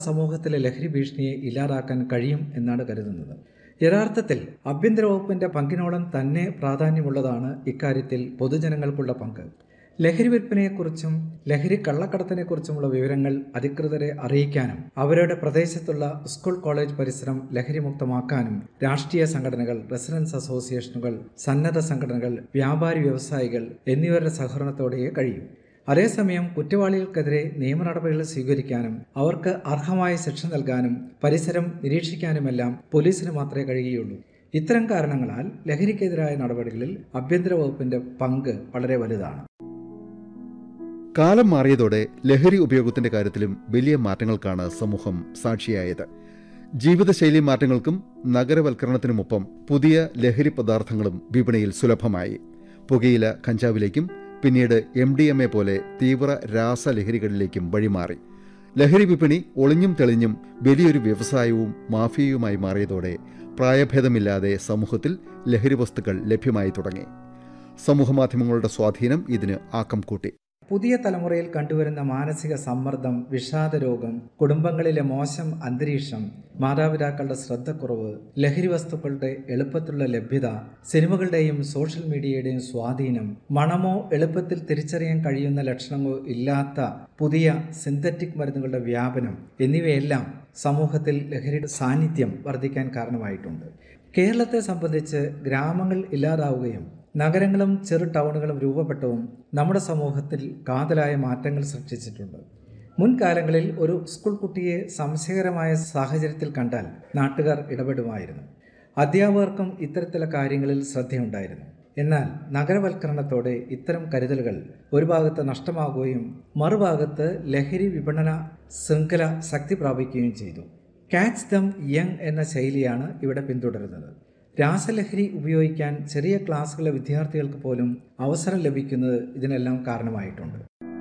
സമൂഹത്തിലെ ലഹരി ഭീഷണിയെ ഇല്ലാതാക്കാൻ കഴിയും എന്നാണ് കരുതുന്നത് യഥാർത്ഥത്തിൽ ആഭ്യന്തര വകുപ്പിന്റെ പങ്കിനോളം തന്നെ പ്രാധാന്യമുള്ളതാണ് ഇക്കാര്യത്തിൽ പൊതുജനങ്ങൾക്കുള്ള പങ്ക് ലഹരി വിൽപ്പനയെക്കുറിച്ചും ലഹരി കള്ളക്കടത്തിനെക്കുറിച്ചുമുള്ള വിവരങ്ങൾ അധികൃതരെ അറിയിക്കാനും അവരുടെ പ്രദേശത്തുള്ള സ്കൂൾ കോളേജ് പരിസരം ലഹരിമുക്തമാക്കാനും രാഷ്ട്രീയ സംഘടനകൾ റെസിഡൻസ് അസോസിയേഷനുകൾ സന്നദ്ധ സംഘടനകൾ വ്യാപാരി വ്യവസായികൾ എന്നിവരുടെ സഹകരണത്തോടെയേ കഴിയും അതേസമയം കുറ്റവാളികൾക്കെതിരെ നിയമ നടപടികൾ സ്വീകരിക്കാനും അവർക്ക് അർഹമായ ശിക്ഷ നൽകാനും പരിസരം നിരീക്ഷിക്കാനുമെല്ലാം പോലീസിന് മാത്രമേ കഴിയുകയുള്ളൂ ഇത്തരം കാരണങ്ങളാൽ ലഹരിക്കെതിരായ നടപടികളിൽ ആഭ്യന്തര വകുപ്പിന്റെ പങ്ക് വളരെ വലുതാണ് കാലം മാറിയതോടെ ലഹരി ഉപയോഗത്തിന്റെ കാര്യത്തിലും വലിയ മാറ്റങ്ങൾക്കാണ് സമൂഹം സാക്ഷിയായത് ജീവിതശൈലി മാറ്റങ്ങൾക്കും നഗരവൽക്കരണത്തിനുമൊപ്പം പുതിയ ലഹരി പദാർത്ഥങ്ങളും വിപണിയിൽ സുലഭമായി പുകയില കഞ്ചാവിലേക്കും പിന്നീട് എം ഡി എം എ പോലെ തീവ്ര രാസലഹരികളിലേക്കും വഴിമാറി ലഹരി വിപണി ഒളിഞ്ഞും തെളിഞ്ഞും വലിയൊരു വ്യവസായവും മാഫിയയുമായി മാറിയതോടെ പ്രായഭേദമില്ലാതെ സമൂഹത്തിൽ ലഹരി വസ്തുക്കൾ ലഭ്യമായി തുടങ്ങി സമൂഹമാധ്യമങ്ങളുടെ സ്വാധീനം ഇതിന് ആക്കം കൂട്ടി പുതിയ തലമുറയിൽ കണ്ടുവരുന്ന മാനസിക സമ്മർദ്ദം വിഷാദരോഗം കുടുംബങ്ങളിലെ മോശം അന്തരീക്ഷം മാതാപിതാക്കളുടെ ശ്രദ്ധക്കുറവ് ലഹരി വസ്തുക്കളുടെ എളുപ്പത്തിലുള്ള ലഭ്യത സിനിമകളുടെയും സോഷ്യൽ മീഡിയയുടെയും സ്വാധീനം മണമോ എളുപ്പത്തിൽ തിരിച്ചറിയാൻ കഴിയുന്ന ലക്ഷണങ്ങളോ ഇല്ലാത്ത പുതിയ സിന്തറ്റിക് മരുന്നുകളുടെ വ്യാപനം എന്നിവയെല്ലാം സമൂഹത്തിൽ ലഹരിയുടെ സാന്നിധ്യം വർദ്ധിക്കാൻ കാരണമായിട്ടുണ്ട് കേരളത്തെ സംബന്ധിച്ച് ഗ്രാമങ്ങൾ ഇല്ലാതാവുകയും നഗരങ്ങളും ചെറു ടൗണുകളും രൂപപ്പെട്ടവും നമ്മുടെ സമൂഹത്തിൽ കാതലായ മാറ്റങ്ങൾ സൃഷ്ടിച്ചിട്ടുണ്ട് മുൻകാലങ്ങളിൽ ഒരു സ്കൂൾ കുട്ടിയെ സംശയകരമായ സാഹചര്യത്തിൽ കണ്ടാൽ നാട്ടുകാർ ഇടപെടുമായിരുന്നു അധ്യാപകർക്കും ഇത്തരത്തിലുള്ള കാര്യങ്ങളിൽ ശ്രദ്ധയുണ്ടായിരുന്നു എന്നാൽ നഗരവൽക്കരണത്തോടെ ഇത്തരം കരുതലുകൾ ഒരു ഭാഗത്ത് നഷ്ടമാകുകയും മറുഭാഗത്ത് ലഹരി വിപണന ശൃംഖല ശക്തി പ്രാപിക്കുകയും ചെയ്തു കാച്ച് ദം യങ് എന്ന ശൈലിയാണ് ഇവിടെ പിന്തുടരുന്നത് രാസലഹരി ഉപയോഗിക്കാൻ ചെറിയ ക്ലാസ്സുകളിലെ വിദ്യാർത്ഥികൾക്ക് പോലും അവസരം ലഭിക്കുന്നത് ഇതിനെല്ലാം കാരണമായിട്ടുണ്ട്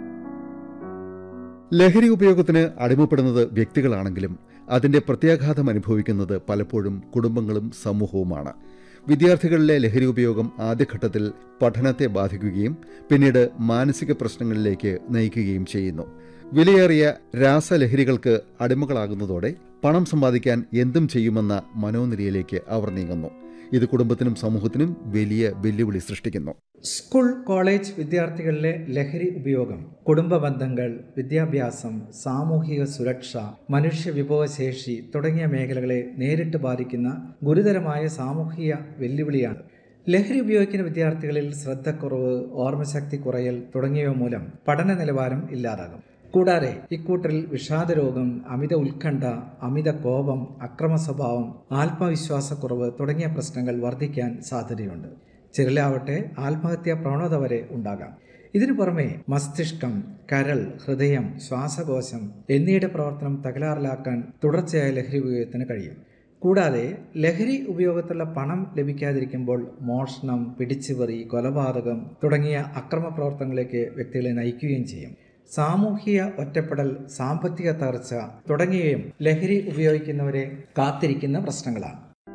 ലഹരി ഉപയോഗത്തിന് അടിമപ്പെടുന്നത് വ്യക്തികളാണെങ്കിലും അതിന്റെ പ്രത്യാഘാതം അനുഭവിക്കുന്നത് പലപ്പോഴും കുടുംബങ്ങളും സമൂഹവുമാണ് വിദ്യാർത്ഥികളിലെ ലഹരി ഉപയോഗം ആദ്യഘട്ടത്തിൽ പഠനത്തെ ബാധിക്കുകയും പിന്നീട് മാനസിക പ്രശ്നങ്ങളിലേക്ക് നയിക്കുകയും ചെയ്യുന്നു വിലയേറിയ രാസലഹരികൾക്ക് അടിമകളാകുന്നതോടെ പണം സമ്പാദിക്കാൻ എന്തും ചെയ്യുമെന്ന മനോനിലയിലേക്ക് അവർ നീങ്ങുന്നു ഇത് കുടുംബത്തിനും സമൂഹത്തിനും വലിയ വെല്ലുവിളി സൃഷ്ടിക്കുന്നു സ്കൂൾ കോളേജ് വിദ്യാർത്ഥികളിലെ ലഹരി ഉപയോഗം കുടുംബ ബന്ധങ്ങൾ വിദ്യാഭ്യാസം സാമൂഹിക സുരക്ഷ മനുഷ്യ വിഭവശേഷി തുടങ്ങിയ മേഖലകളെ നേരിട്ട് ബാധിക്കുന്ന ഗുരുതരമായ സാമൂഹിക വെല്ലുവിളിയാണ് ലഹരി ഉപയോഗിക്കുന്ന വിദ്യാർത്ഥികളിൽ ശ്രദ്ധക്കുറവ് ഓർമ്മശക്തി കുറയൽ തുടങ്ങിയവ മൂലം പഠന നിലവാരം ഇല്ലാതാകും കൂടാതെ ഇക്കൂട്ടരിൽ വിഷാദരോഗം അമിത ഉത്കണ്ഠ അമിത കോപം അക്രമ സ്വഭാവം ആത്മവിശ്വാസക്കുറവ് തുടങ്ങിയ പ്രശ്നങ്ങൾ വർദ്ധിക്കാൻ സാധ്യതയുണ്ട് ചിലരാവട്ടെ ആത്മഹത്യാ പ്രവണത വരെ ഉണ്ടാകാം ഇതിനു പുറമെ മസ്തിഷ്കം കരൾ ഹൃദയം ശ്വാസകോശം എന്നിവയുടെ പ്രവർത്തനം തകരാറിലാക്കാൻ തുടർച്ചയായ ലഹരി ഉപയോഗത്തിന് കഴിയും കൂടാതെ ലഹരി ഉപയോഗത്തിലുള്ള പണം ലഭിക്കാതിരിക്കുമ്പോൾ മോഷണം പിടിച്ചുപറി കൊലപാതകം തുടങ്ങിയ അക്രമ പ്രവർത്തനങ്ങളിലേക്ക് വ്യക്തികളെ നയിക്കുകയും ചെയ്യും സാമൂഹിക ഒറ്റപ്പെടൽ സാമ്പത്തിക തകർച്ച തുടങ്ങിയവയും ലഹരി ഉപയോഗിക്കുന്നവരെ കാത്തിരിക്കുന്ന പ്രശ്നങ്ങളാണ്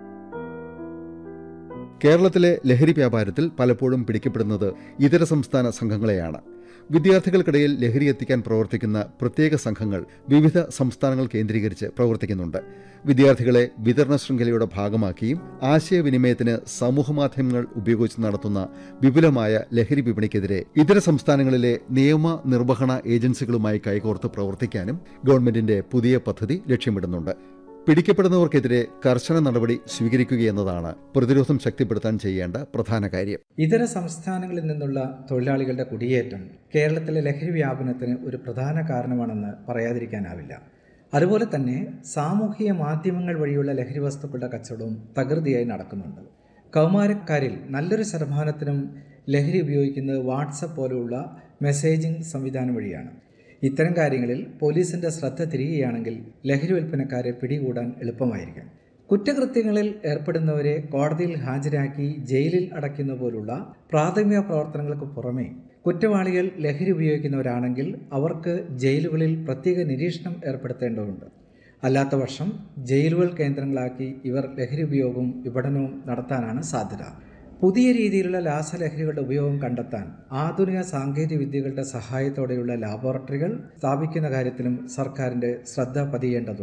കേരളത്തിലെ ലഹരി വ്യാപാരത്തിൽ പലപ്പോഴും പിടിക്കപ്പെടുന്നത് ഇതര സംസ്ഥാന സംഘങ്ങളെയാണ് വിദ്യാർത്ഥികൾക്കിടയിൽ ലഹരി എത്തിക്കാൻ പ്രവർത്തിക്കുന്ന പ്രത്യേക സംഘങ്ങൾ വിവിധ സംസ്ഥാനങ്ങൾ കേന്ദ്രീകരിച്ച് പ്രവർത്തിക്കുന്നുണ്ട് വിദ്യാർത്ഥികളെ വിതരണ ശൃംഖലയുടെ ഭാഗമാക്കിയും ആശയവിനിമയത്തിന് സമൂഹമാധ്യമങ്ങൾ ഉപയോഗിച്ച് നടത്തുന്ന വിപുലമായ ലഹരി വിപണിക്കെതിരെ ഇതര സംസ്ഥാനങ്ങളിലെ നിയമ നിർവഹണ ഏജൻസികളുമായി കൈകോർത്ത് പ്രവർത്തിക്കാനും ഗവൺമെന്റിന്റെ പുതിയ പദ്ധതി ലക്ഷ്യമിടുന്നുണ്ട് പിടിക്കപ്പെടുന്നവർക്കെതിരെ കർശന നടപടി സ്വീകരിക്കുകയെന്നതാണ് പ്രതിരോധം ശക്തിപ്പെടുത്താൻ ചെയ്യേണ്ട പ്രധാന കാര്യം ഇതര സംസ്ഥാനങ്ങളിൽ നിന്നുള്ള തൊഴിലാളികളുടെ കുടിയേറ്റം കേരളത്തിലെ ലഹരി വ്യാപനത്തിന് ഒരു പ്രധാന കാരണമാണെന്ന് പറയാതിരിക്കാനാവില്ല അതുപോലെ തന്നെ സാമൂഹിക മാധ്യമങ്ങൾ വഴിയുള്ള ലഹരി വസ്തുക്കളുടെ കച്ചവടവും തകൃതിയായി നടക്കുന്നുണ്ട് കൗമാരക്കാരിൽ നല്ലൊരു ശതമാനത്തിനും ലഹരി ഉപയോഗിക്കുന്നത് വാട്സപ്പ് പോലെയുള്ള മെസ്സേജിംഗ് സംവിധാനം വഴിയാണ് ഇത്തരം കാര്യങ്ങളിൽ പോലീസിന്റെ ശ്രദ്ധ തിരികുകയാണെങ്കിൽ ലഹരി വിൽപ്പനക്കാരെ പിടികൂടാൻ എളുപ്പമായിരിക്കും കുറ്റകൃത്യങ്ങളിൽ ഏർപ്പെടുന്നവരെ കോടതിയിൽ ഹാജരാക്കി ജയിലിൽ അടയ്ക്കുന്ന പോലുള്ള പ്രാഥമിക പ്രവർത്തനങ്ങൾക്ക് പുറമെ കുറ്റവാളികൾ ലഹരി ഉപയോഗിക്കുന്നവരാണെങ്കിൽ അവർക്ക് ജയിലുകളിൽ പ്രത്യേക നിരീക്ഷണം ഏർപ്പെടുത്തേണ്ടതുണ്ട് അല്ലാത്ത പക്ഷം ജയിലുകൾ കേന്ദ്രങ്ങളാക്കി ഇവർ ലഹരി ഉപയോഗവും വിപണനവും നടത്താനാണ് സാധ്യത പുതിയ രീതിയിലുള്ള രാസലഹരികളുടെ ഉപയോഗം കണ്ടെത്താൻ ആധുനിക സാങ്കേതിക വിദ്യകളുടെ സഹായത്തോടെയുള്ള ലാബോറട്ടറികൾ സ്ഥാപിക്കുന്ന കാര്യത്തിലും സർക്കാരിന്റെ ശ്രദ്ധ പതിയേണ്ടതുണ്ട്